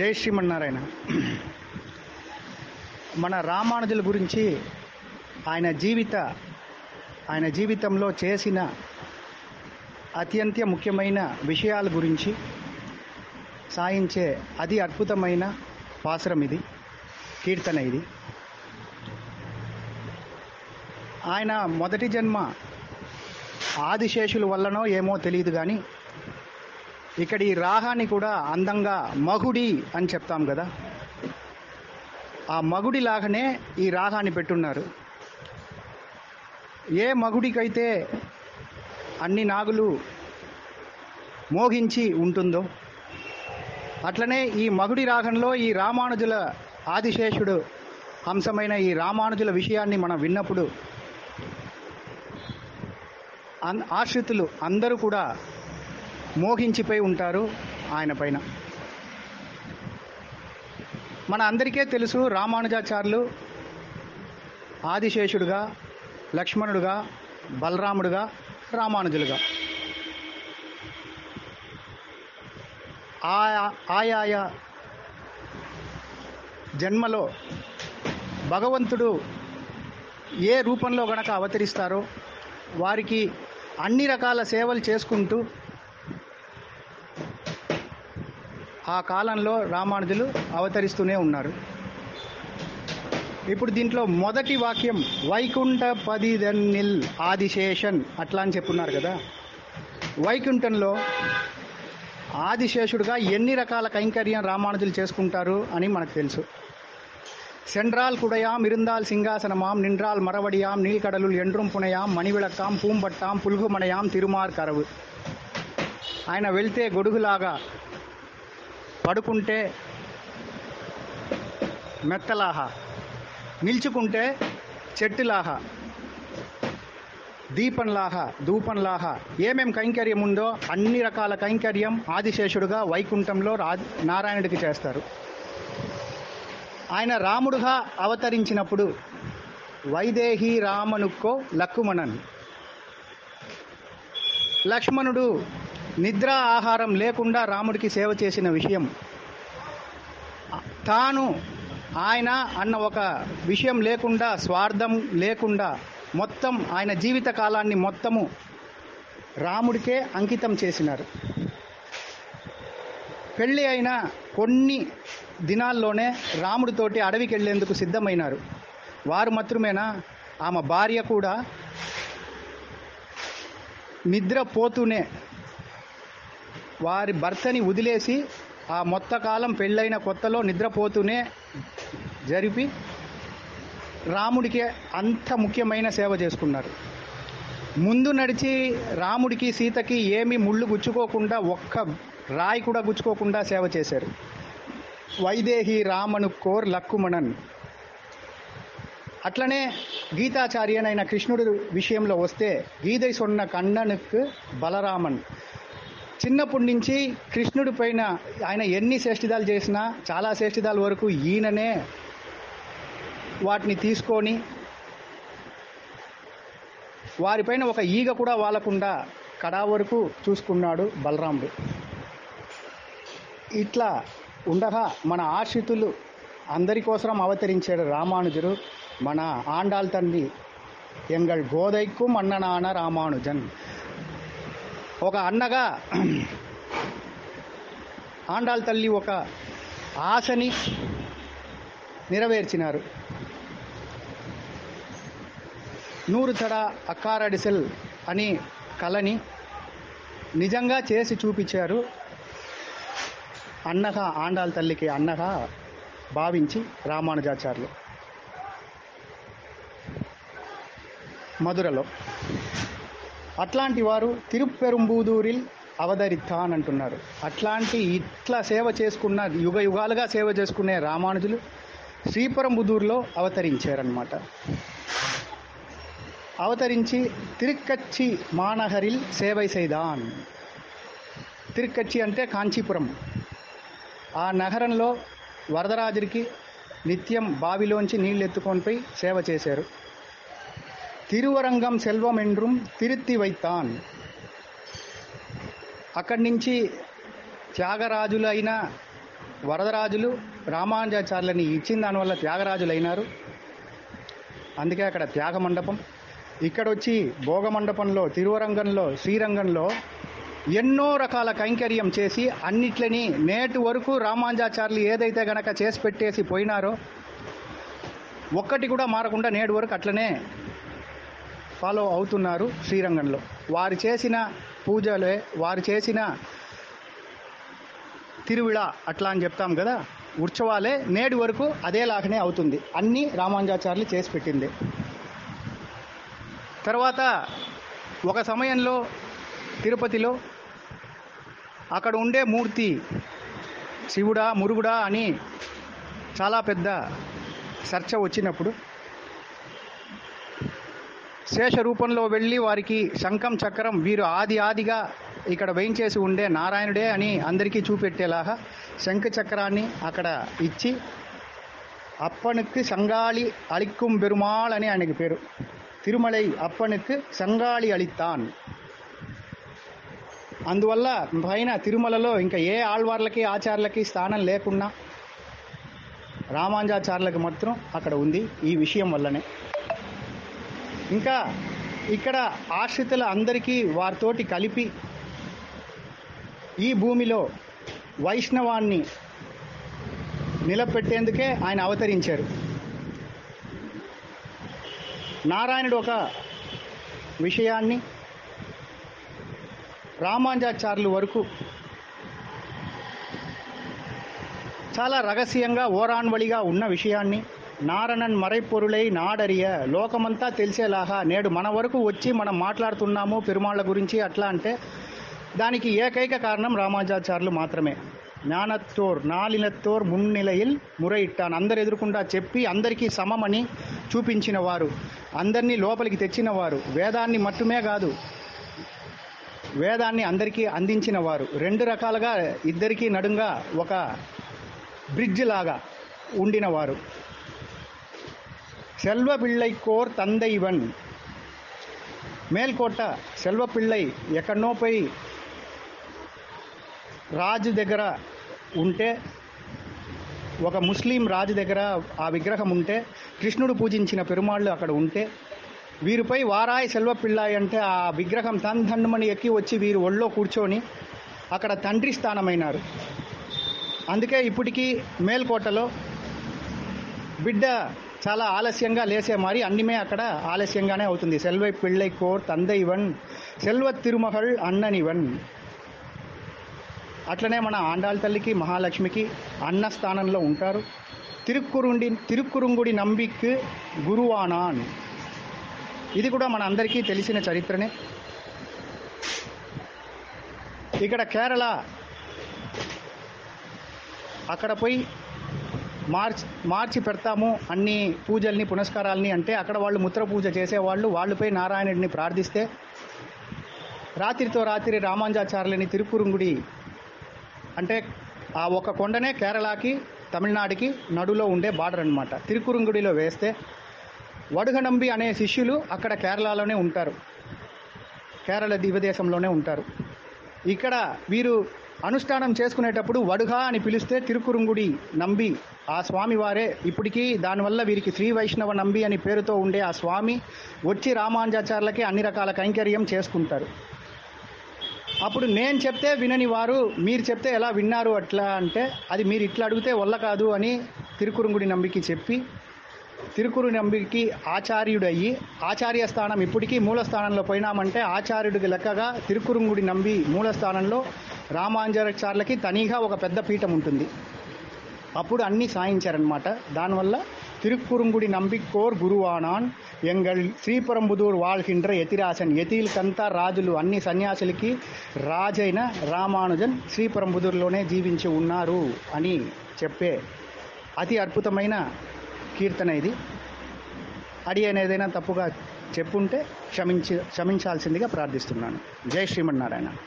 జై శ్రీమన్నారాయణ మన రామానుజుల గురించి ఆయన జీవిత ఆయన జీవితంలో చేసిన అత్యంత ముఖ్యమైన విషయాల గురించి సాయించే అతి అద్భుతమైన పాసురం ఇది కీర్తన ఇది ఆయన మొదటి జన్మ ఆదిశేషుల వల్లనో ఏమో తెలియదు కానీ ఇక్కడ ఈ రాగాన్ని కూడా అందంగా మగుడి అని చెప్తాం కదా ఆ మగుడి లాగానే ఈ రాగాన్ని పెట్టున్నారు ఏ మగుడికైతే అన్ని నాగులు మోగించి ఉంటుందో అట్లనే ఈ మగుడి రాగంలో ఈ రామానుజుల ఆదిశేషుడు అంశమైన ఈ రామానుజుల విషయాన్ని మనం విన్నప్పుడు అన్ ఆశ్రితులు అందరూ కూడా మోహించిపోయి ఉంటారు ఆయన పైన మన అందరికీ తెలుసు రామానుజాచార్యులు ఆదిశేషుడుగా లక్ష్మణుడుగా బలరాముడుగా రామానుజులుగా ఆయా ఆయా జన్మలో భగవంతుడు ఏ రూపంలో గనక అవతరిస్తారో వారికి అన్ని రకాల సేవలు చేసుకుంటూ ఆ కాలంలో రామానుజులు అవతరిస్తూనే ఉన్నారు ఇప్పుడు దీంట్లో మొదటి వాక్యం వైకుంఠ పదిదన్నిల్ ఆదిశేషన్ అట్లా అని చెప్పున్నారు కదా వైకుంఠంలో ఆదిశేషుడుగా ఎన్ని రకాల కైంకర్యం రామానుజులు చేసుకుంటారు అని మనకు తెలుసు சென்றால் குடையாம் இருந்தால் சிங்காசனமாம் நின்றால் மரவடியாம் நீழ்கடலுள் என்றும் புனையாம் మణివిళక్కాం పూంబట్టాం పులుగుమణయాం తిరుమార్ కరవు ఆయన వెళ్తే గొడుగులాగా పడుకుంటే మెత్తలాగా నిల్చుకుంటే చెట్టులాగా దీపంలాగా ధూపంలాగా ఏమేం కైంకర్యం ఉందో అన్ని రకాల కైంకర్యం ఆదిశేషుడుగా వైకుంఠంలో రా నారాయణుడికి చేస్తారు ఆయన రాముడుగా అవతరించినప్పుడు వైదేహి రామనుక్కో లక్కుమణన్ లక్ష్మణుడు నిద్ర ఆహారం లేకుండా రాముడికి సేవ చేసిన విషయం తాను ఆయన అన్న ఒక విషయం లేకుండా స్వార్థం లేకుండా మొత్తం ఆయన జీవిత కాలాన్ని మొత్తము రాముడికే అంకితం చేసినారు పెళ్ళి అయిన కొన్ని దినాల్లోనే రాముడితోటి అడవికి వెళ్ళేందుకు సిద్ధమైనారు వారు మాత్రమేనా ఆమె భార్య కూడా నిద్రపోతూనే వారి భర్తని వదిలేసి ఆ మొత్త కాలం పెళ్ళైన కొత్తలో నిద్రపోతూనే జరిపి రాముడికి అంత ముఖ్యమైన సేవ చేసుకున్నారు ముందు నడిచి రాముడికి సీతకి ఏమి ముళ్ళు గుచ్చుకోకుండా ఒక్క రాయి కూడా గుచ్చుకోకుండా సేవ చేశారు వైదేహి రామను కోర్ లక్కుమణన్ అట్లనే గీతాచార్యనైన కృష్ణుడి విషయంలో వస్తే గీதை சொன்ன కన్ననుకు బలరామన్ చిన్నప్పటి నుంచి కృష్ణుడి పైన ఆయన ఎన్ని శ్రేష్ఠిదాలు చేసినా చాలా శ్రేష్ఠిదాల వరకు ఈయననే వాటిని తీసుకొని వారిపైన ఒక ఈగ కూడా వాలకుండా కడా వరకు చూసుకున్నాడు బలరాముడు ఇట్లా ఉండగా మన ఆశ్రితులు అందరి కోసం అవతరించాడు రామానుజుడు మన ఆండాల్ తండ్రి ఎంగల్ గోదైக்கும் అన్ననాన రామానుజన్ ఒక అన్నగా ఆండాల్ తల్లి ఒక ఆశని నెరవేర్చినారు నూరు తడ అక్కారడిసెల్ అని కళని నిజంగా చేసి చూపించారు అన్నగా ఆండాల్ తల్లికి అన్నగా భావించి రామానుజాచార్యులు మధురలో అట్లాంటి వారు తిరుపెరుంబూదూరిల్ అవతరిత్తాన్ అంటున్నారు అట్లాంటి ఇట్లా సేవ చేసుకున్న యుగ యుగాలుగా సేవ చేసుకునే రామానుజులు శ్రీపరంబుదూరులో అవతరించారనమాట అవతరించి తిరుక్కచ్చి మానహరిల్ సేవై సైదాన్ తిరుక్కచ్చి అంటే కాంచీపురం ఆ నగరంలో వరదరాజుడికి నిత్యం బావిలోంచి నీళ్ళు ఎత్తుకొని పోయి సేవ చేశారు తిరువరంగం సెల్వం ఎండ్రుం తిరుత్తి వైతాన్ అక్కడి నుంచి త్యాగరాజులైన వరదరాజులు రామానుజాచార్యులని ఇచ్చిన దానివల్ల త్యాగరాజులు అయినారు అందుకే అక్కడ త్యాగ మండపం ఇక్కడ వచ్చి భోగ మండపంలో తిరువరంగంలో శ్రీరంగంలో ఎన్నో రకాల కైంకర్యం చేసి అన్నిట్లని నేటి వరకు రామానుజాచార్యులు ఏదైతే గనక చేసి పెట్టేసి పోయినారో ఒక్కటి కూడా మారకుండా నేటి వరకు అట్లనే ఫాలో అవుతున్నారు శ్రీరంగంలో వారు చేసిన పూజలే వారు చేసిన తిరువిళ అట్లా అని చెప్తాం కదా ఉత్సవాలే నేటి వరకు అదేలాగానే అవుతుంది అన్నీ రామానుజాచార్యులు చేసి పెట్టింది తర్వాత ఒక సమయంలో తిరుపతిలో అక్కడ ఉండే మూర్తి శివుడా మురుగుడా అని చాలా పెద్ద చర్చ వచ్చినప్పుడు శేష రూపంలో వెళ్ళి వారికి శంఖం చక్రం వీరు ఆది ఆదిగా ఇక్కడ వేయించేసి ఉండే నారాయణుడే అని అందరికీ చూపెట్టేలాగా శంఖ చక్రాన్ని అక్కడ ఇచ్చి అప్పనుకు సంగాళి అళిక్కుం పెరుమాళ్ అని ఆయనకి పేరు తిరుమలై అప్పనుకు సంగాళి అళిత్తాన్ అందువల్ల పైన తిరుమలలో ఇంకా ఏ ఆళ్వార్లకి ఆచార్యులకి స్థానం లేకున్నా రామానుజాచార్యులకు మాత్రం అక్కడ ఉంది ఈ విషయం వల్లనే ఇంకా ఇక్కడ ఆశ్రితుల అందరికీ వారితోటి కలిపి ఈ భూమిలో వైష్ణవాన్ని నిలబెట్టేందుకే ఆయన అవతరించారు నారాయణుడు ఒక విషయాన్ని రామానుజాచార్యుల వరకు చాలా రహస్యంగా ఓరాన్వళిగా ఉన్న విషయాన్ని నారణన్ మరైపొరులై నాడరియ లోకమంతా తెలిసేలాగా నేడు మన వరకు వచ్చి మనం మాట్లాడుతున్నాము పెరుమాళ్ళ గురించి అట్లా అంటే దానికి ఏకైక కారణం రామానుజాచార్యులు మాత్రమే జ్ఞానత్తోర్ నాలినత్తోర్ మున్నిలయిల్ మురైట్టాన్ అందరు ఎదురుకుండా చెప్పి అందరికీ సమమని చూపించిన వారు అందరినీ లోపలికి తెచ్చిన వారు వేదాన్ని మట్టుమే కాదు వేదాన్ని అందరికీ అందించిన వారు రెండు రకాలుగా ఇద్దరికీ నడుంగా ఒక బ్రిడ్జ్ లాగా ఉండినవారు செல்வ பிள்ளைக்கோர் தந்தைவன் మేల్కోట సెల్వ పిళ్ళై ఎక్కడనో పోయి రాజు దగ్గర ఉంటే ఒక ముస్లిం రాజు దగ్గర ఆ విగ్రహం ఉంటే కృష్ణుడు పూజించిన పెరుమాళ్ళు అక్కడ ఉంటే వీరిపై వారాయి సెల్వ పిళ్ళాయి అంటే ఆ విగ్రహం తన్ ధన్మని ఎక్కి వచ్చి వీరు ఒళ్ళో కూర్చొని అక్కడ తండ్రి స్థానమైనారు అందుకే ఇప్పటికీ మేల్కోటలో బిడ్డ చాలా ఆలస్యంగా లేసే మరి అన్నిమే అక్కడ ఆలస్యంగానే అవుతుంది సెల్వై పిళ్ళై కోర్ తందైవన్ సెల్వ తిరుమహల్ అన్ననివన్ అట్లనే మన ఆండాళ్ళ తల్లికి మహాలక్ష్మికి అన్న స్థానంలో ఉంటారు తిరుక్కురుండి తిరుక్కురుంగుడి నంబిక్ గురువానాన్ ఇది కూడా మన అందరికీ తెలిసిన చరిత్రనే ఇక్కడ కేరళ అక్కడ పోయి మార్చి మార్చి పెడతాము అన్ని పూజల్ని పునస్కారాలని అంటే అక్కడ వాళ్ళు ముత్ర పూజ చేసేవాళ్ళు వాళ్ళపై నారాయణుడిని ప్రార్థిస్తే రాత్రితో రాత్రి రామానుజాచార్యులని తిరుకురుంగుడి అంటే ఆ ఒక కొండనే కేరళకి తమిళనాడుకి నడులో ఉండే బార్డర్ అనమాట తిరుకురుంగుడిలో వేస్తే వడుగనంబి అనే శిష్యులు అక్కడ కేరళలోనే ఉంటారు కేరళ దివ్యదేశంలోనే ఉంటారు ఇక్కడ వీరు అనుష్ఠానం చేసుకునేటప్పుడు వడుగా అని పిలిస్తే తిరుకురుంగుడి నంబి ఆ స్వామి వారే ఇప్పటికీ దానివల్ల వీరికి శ్రీ వైష్ణవ నంబి అని పేరుతో ఉండే ఆ స్వామి వచ్చి రామానుజాచార్యులకి అన్ని రకాల కైంకర్యం చేసుకుంటారు అప్పుడు నేను చెప్తే వినని వారు మీరు చెప్తే ఎలా విన్నారు అట్లా అంటే అది మీరు ఇట్లా అడిగితే వల్ల కాదు అని తిరుకురుంగుడి నంబికి చెప్పి తిరుకురు నంబికి ఆచార్యుడు అయ్యి ఆచార్య స్థానం ఇప్పటికీ మూల స్థానంలో పోయినామంటే ఆచార్యుడికి లెక్కగా తిరుకురుంగుడి నంబి మూల స్థానంలో రామాంజాచార్యులకి తనీగా ఒక పెద్ద పీఠం ఉంటుంది అప్పుడు అన్నీ సాయించారనమాట దానివల్ల తిరుక్కురుంగుడి నంబికోర్ గురువానాన్ ఎంగల్ శ్రీపరంబుదూర్ வாழ்கின்ற ఎతిరాసన్ యతీలకంతా రాజులు అన్ని సన్యాసులకి రాజైన రామానుజన్ శ్రీపరంబుదూర్లోనే జీవించి ఉన్నారు అని చెప్పే అతి అద్భుతమైన కీర్తన ఇది అడి ఏదైనా తప్పుగా చెప్పుంటే క్షమించి క్షమించాల్సిందిగా ప్రార్థిస్తున్నాను జై శ్రీమన్నారాయణ